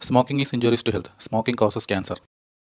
Smoking is injurious to health. Smoking causes cancer.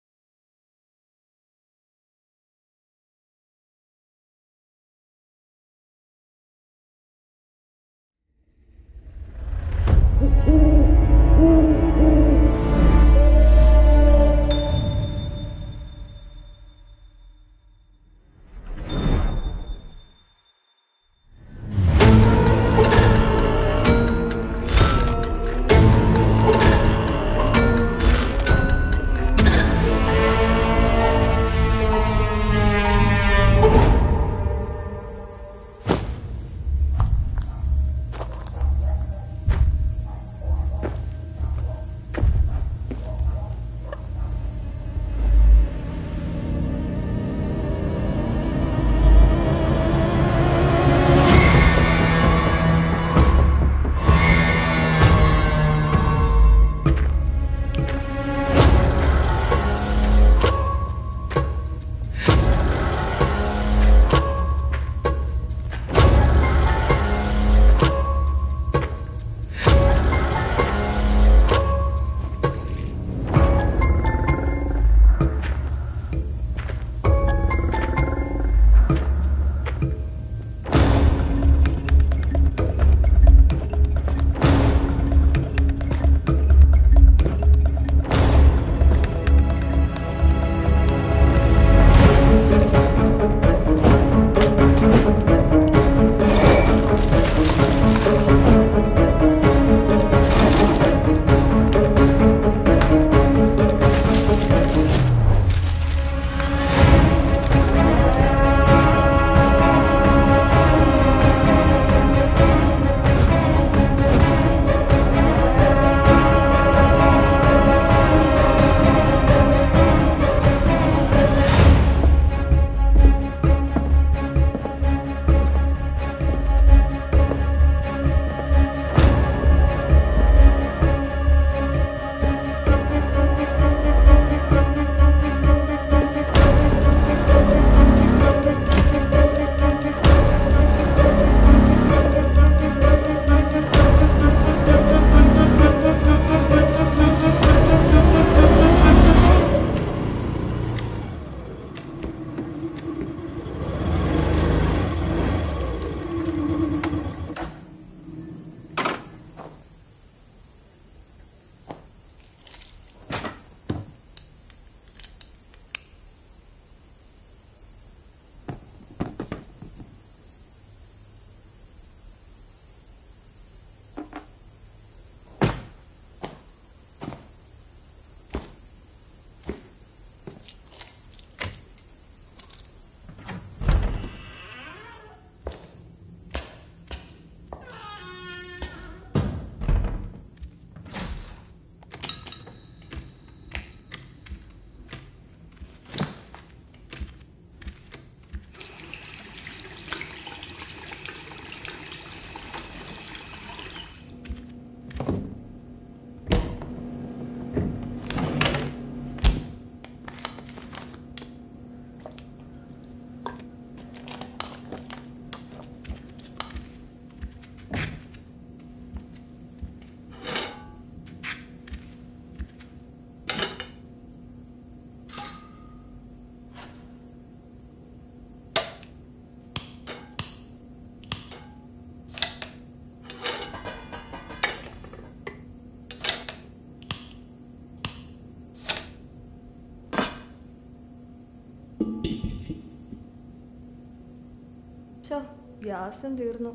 ചോ ഗ്യാസും തീർന്നു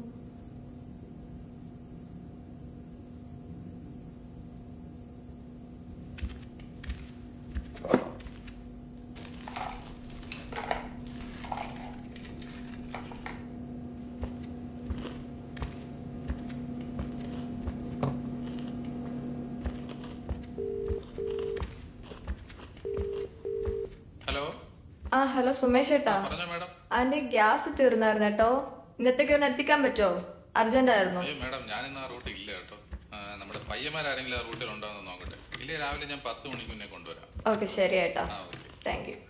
ഹലോ ആ ഹലോ സുമേഷ് ഏട്ടാ പറഞ്ഞോ മാഡം അതിന്റെ ഗ്യാസ് തീർന്നായിരുന്നു കേട്ടോ ഇന്നത്തേക്ക് ഒന്ന് എത്തിക്കാൻ പറ്റുമോ അർജന്റ് ആയിരുന്നു അയ്യോ മാഡം ഞാനിന്ന് ആ റൂട്ടിൽ ഇല്ല കേട്ടോ ആ, നമ്മുടെ പയ്യന്മാരാരെങ്കിലും ആ റൂട്ടിൽ ഉണ്ടോ എന്ന് നോക്കട്ടെ ഇല്ലേ രാവിലെ ഞാൻ പത്ത് മണിക്ക് മുന്നേ കൊണ്ടുവരാം ഓക്കെ ശരി ഏട്ടാ ആ ഓക്കെ താങ്ക് യു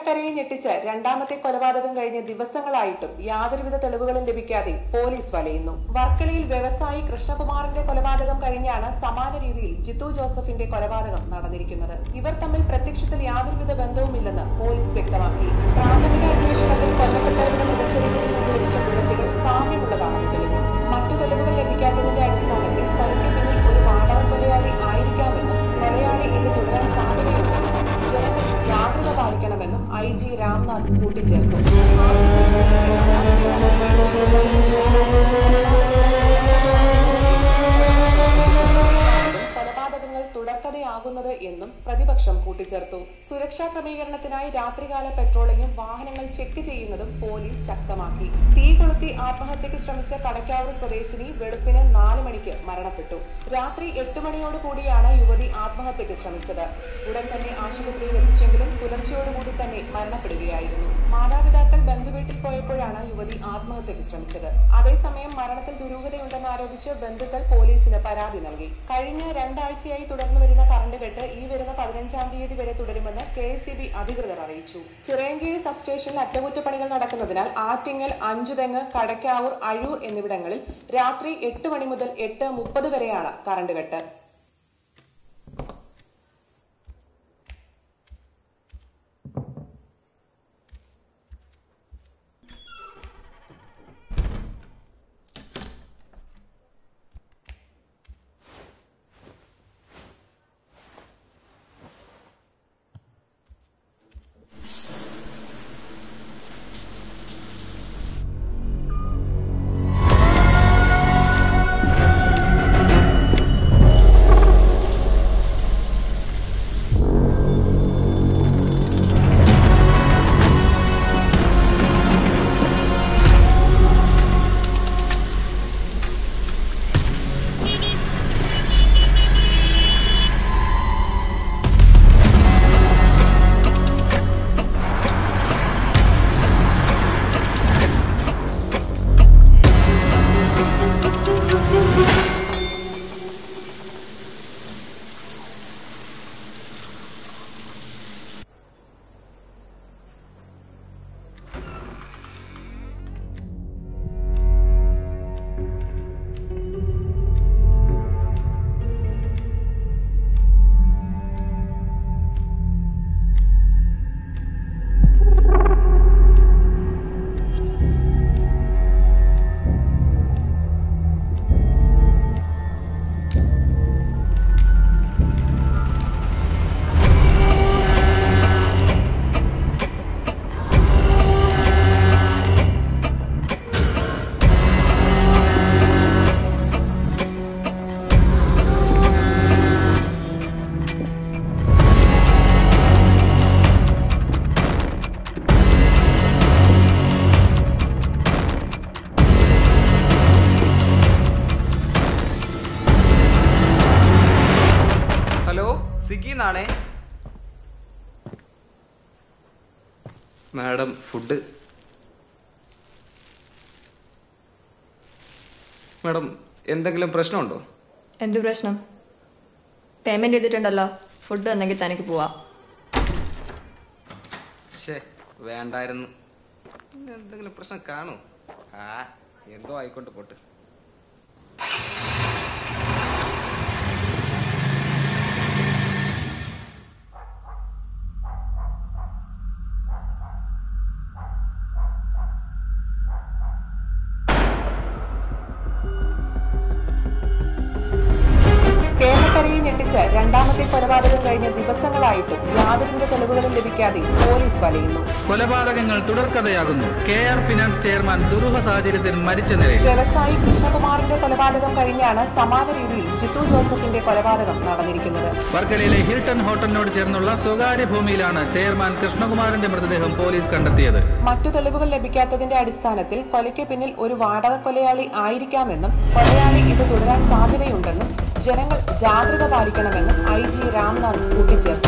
കേരളക്കരയെ ഞെട്ടിച്ച് രണ്ടാമത്തെ കൊലപാതകം കഴിഞ്ഞ് ദിവസങ്ങളായിട്ടും യാതൊരുവിധ തെളിവുകളും ലഭിക്കാതെ പോലീസ് വലയുന്നു വർക്കലയിൽ വ്യവസായി കൃഷ്ണകുമാറിന്റെ കൊലപാതകം കഴിഞ്ഞാണ് സമാന രീതിയിൽ ജിത്തു ജോസഫിന്റെ കൊലപാതകം നടന്നിരിക്കുന്നത് ഇവർ തമ്മിൽ പ്രത്യക്ഷത്തിൽ യാതൊരുവിധ ബന്ധവുമില്ലെന്ന് പോലീസ് വ്യക്തമാക്കി പ്രാഥമിക അന്വേഷണത്തിൽ കൊല്ലപ്പെട്ടവരുടെ മൃതശരീരത്തിൽ നിന്ന് ലഭിച്ച ബുള്ളറ്റുകൾ സാമ്യമുള്ളതാണെന്ന് തെളിഞ്ഞു മറ്റു തെളിവുകൾ ലഭിക്കാത്തതിന്റെ അടിസ്ഥാനത്തിൽ കൊലയ്ക്ക് പിന്നിൽ ഒരു വാടക കൊലയാളി ആയിരിക്കാമെന്നും കൊലയാളി ഇത് തുടരാൻ സാധ്യതയുണ്ടെന്നും ജനങ്ങൾ ജാഗ്രത പാലിക്കണമെന്നും ഐ ജി രാംനാഥ് കൂട്ടിച്ചേർത്തു കൊലപാതകങ്ങൾ തുടർക്കഥയാകുന്നത് എന്നും പ്രതിപക്ഷം കൂട്ടിച്ചേർത്തു സുരക്ഷാ ക്രമീകരണത്തിനായി രാത്രികാല പെട്രോളിംഗും വാഹനങ്ങൾ ചെക്ക് ചെയ്യുന്നതും പോലീസ് ശക്തമാക്കി തീ കൊളുത്തി ആത്മഹത്യക്ക് ശ്രമിച്ച കടക്കാവൂർ സ്വദേശിനി വെളുപ്പിന് നാല് മണിക്ക് മരണപ്പെട്ടു രാത്രി എട്ട് മണിയോട് കൂടിയാണ് യുവതി ആത്മഹത്യക്ക് ശ്രമിച്ചത് ഉടൻ തന്നെ ആശുപത്രിയിൽ എത്തിച്ചെങ്കിലും പുലർച്ചയോടുകൂടി തന്നെ മരണപ്പെടുകയായിരുന്നു മാതാപിതാക്കൾ ബന്ധുവീട്ടിൽ പോയപ്പോഴാണ് യുവതി ആത്മഹത്യക്ക് ശ്രമിച്ചത് അതേസമയം മരണത്തിൽ ദുരൂഹതയുണ്ടെന്ന് ആരോപിച്ച് ബന്ധുക്കൾ പോലീസിന് പരാതി നൽകി കഴിഞ്ഞ രണ്ടാഴ്ചയായി തുടർന്നു വരുന്ന കറണ്ട് കെട്ട് ഈ വരുന്ന പതിനഞ്ചാം തീയതി വരെ തുടരുമെന്ന് കെ എസ് അധികൃതർ അറിയിച്ചു ചിറയൻകീഴ് സബ്സ്റ്റേഷനിൽ അറ്റകുറ്റപ്പണികൾ നടക്കുന്നതിനാൽ ആറ്റിങ്ങൽ അഞ്ചുതെങ്ങ് കടക്കാവൂർ അഴൂർ എന്നിവിടങ്ങളിൽ രാത്രി എട്ട് മണി മുതൽ എട്ട് മുപ്പത് വരെയാണ് കറണ്ട് കെട്ട് ഹലോ സ്വിഗ്ഗി എന്നാണേ മാഡം ഫുഡ് മാഡം എന്തെങ്കിലും പ്രശ്നമുണ്ടോ എന്ത് പ്രശ്നം പേയ്മെന്റ് ചെയ്തിട്ടുണ്ടല്ലോ ഫുഡ് തന്നെങ്കിൽ തനിക്ക് പോവാം ശേ വേണ്ടായിരുന്നു എന്തെങ്കിലും പ്രശ്നം കാണൂ ആ എന്തോ ആയിക്കോട്ടെ പോട്ട് കേരളക്കരയെ ഞെട്ടിച്ച് രണ്ടാമത്തെ കൊലപാതകം കഴിഞ്ഞ് ദിവസങ്ങളായിട്ടും യാതൊരുവിധ തെളിവുകളും ലഭിക്കാതെ പോലീസ് വലയുന്നു കൊലപാതകങ്ങൾ തുടർക്കഥയാകുന്നു കെ ആർ ഫിനാൻസ് ചെയർമാൻ ദുരൂഹ സാഹചര്യത്തിൽ മരിച്ച നിലയിൽ വ്യവസായി കൃഷ്ണകുമാറിന്റെ കൊലപാതകം കഴിഞ്ഞാണ് സമാന രീതിയിൽ ജിത്തു ജോസഫിന്റെ കൊലപാതകം നടന്നിരിക്കുന്നത് വർക്കലയിലെ ഹിൽട്ടൺ ഹോട്ടലിനോട് ചേർന്നുള്ള സ്വകാര്യ ഭൂമിയിലാണ് ചെയർമാൻ കൃഷ്ണകുമാറിന്റെ മൃതദേഹം പോലീസ് കണ്ടെത്തിയത് മറ്റു തെളിവുകൾ ലഭിക്കാത്തതിന്റെ അടിസ്ഥാനത്തിൽ കൊലയ്ക്ക് പിന്നിൽ ഒരു വാടക കൊലയാളി ആയിരിക്കാമെന്നും കൊലയാളി ഇത് തുടരാൻ സാധ്യതയുണ്ടെന്നും ജനങ്ങൾ ജാഗ്രത പാലിക്കണമെന്നും ഐ ജി രാംനാഥ് കൂട്ടിച്ചേർത്തു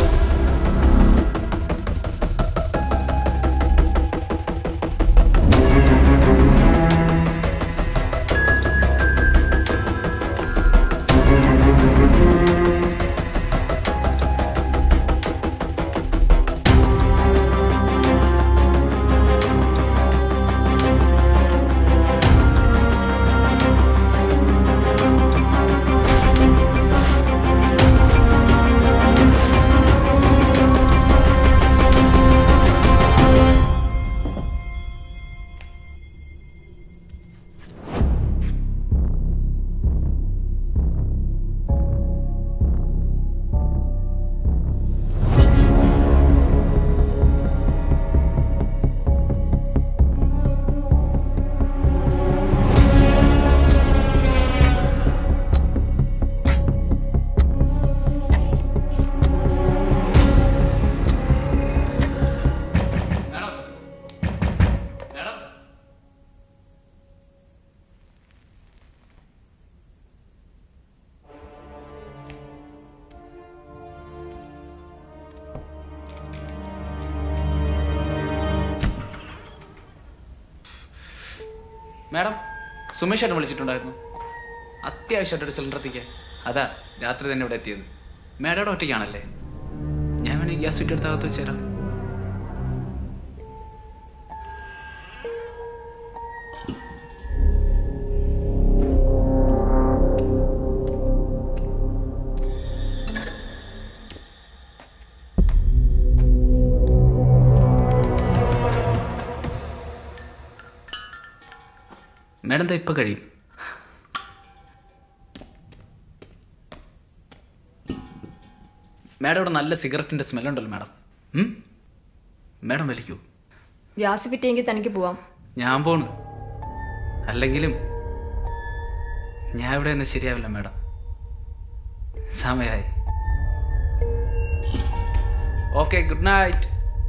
മാഡം സുമേഷ് ഏട്ടൻ വിളിച്ചിട്ടുണ്ടായിരുന്നു അത്യാവശ്യമായിട്ടൊരു സിലിണ്ടർ എത്തിക്കാൻ അതാ രാത്രി തന്നെ ഇവിടെ എത്തിയത് മാഡയുടെ ഒറ്റയ്ക്കാണല്ലേ ഞാൻ വേണമെങ്കിൽ ഗ്യാസ് വിറ്റ് എടുത്ത് അകത്ത് വെച്ചുതരാം മാഡം എന്താ ഇപ്പം കഴിയും മാഡം ഇവിടെ നല്ല സിഗരറ്റിൻ്റെ സ്മെല്ലുണ്ടല്ലോ മാഡം ഉം? മാഡം വലിക്കൂ ഗ്യാസ് കിട്ടിയെങ്കിൽ തനിക്ക് പോവാം ഞാൻ പോണ് അല്ലെങ്കിലും ഞാൻ ഇവിടെ നിന്ന് ശരിയാവില്ല മാഡം സമയമായി ഓക്കെ ഗുഡ് നൈറ്റ്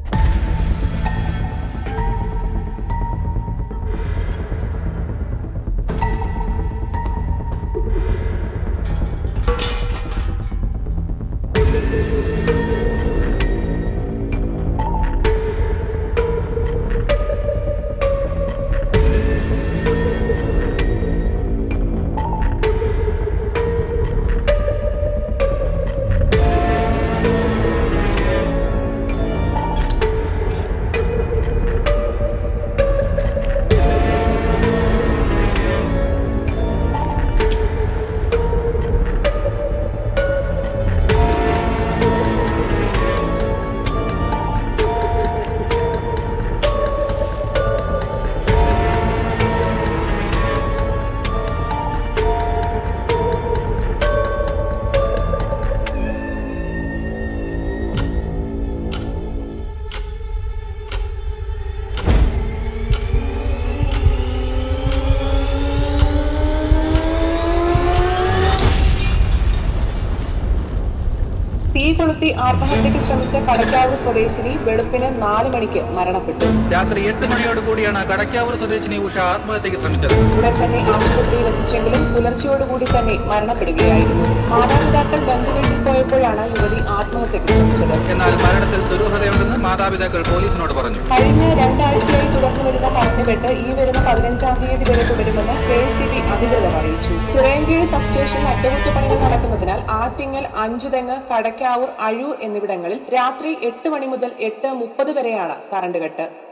തീ കൊളുത്തി ആത്മഹത്യക്ക് ശ്രമിച്ച കടക്കാവൂർ സ്വദേശിനി വെളുപ്പിന് നാല് മണിക്ക് മരണപ്പെട്ടു രാത്രി എട്ട് മണിയോട് കൂടിയാണ് കടക്കാവൂർ സ്വദേശിനി ഉഷ ആത്മഹത്യക്ക് ശ്രമിച്ചത് ഉടൻ തന്നെ ആശുപത്രിയിൽ എത്തിച്ചെങ്കിലും പുലർച്ചയോടുകൂടി തന്നെ മരണപ്പെടുകയായിരുന്നു മാതാപിതാക്കൾ ബന്ധുവീട്ടിൽ പോയപ്പോഴാണ് യുവതി ആത്മഹത്യക്ക് ശ്രമിച്ചത് എന്നാൽ മരണത്തിൽ ദുരൂഹതയുണ്ടെന്ന് മാതാപിതാക്കൾ പോലീസിനോട് പറഞ്ഞു കഴിഞ്ഞ രണ്ടാഴ്ചയായി തുടർന്നു വരുന്ന കറണ്ടുകെട്ട് ഈ വരുന്ന പതിനഞ്ചാം തീയതി വരെ തുടരുമെന്ന് കെ എസ് സി ബി അധികൃതർ അറിയിച്ചു ചിറയൻകീഴ് സബ്സ്റ്റേഷനിൽ അറ്റകുറ്റപ്പണികൾ നടക്കുന്നതിനാൽ ആറ്റിങ്ങൽ അഞ്ചുതെങ്ങ് കടക്കാവൂർ അഴൂർ എന്നിവിടങ്ങളിൽ രാത്രി എട്ട് മണി മുതൽ എട്ട് മുപ്പത് വരെയാണ് കറണ്ടുകെട്ട്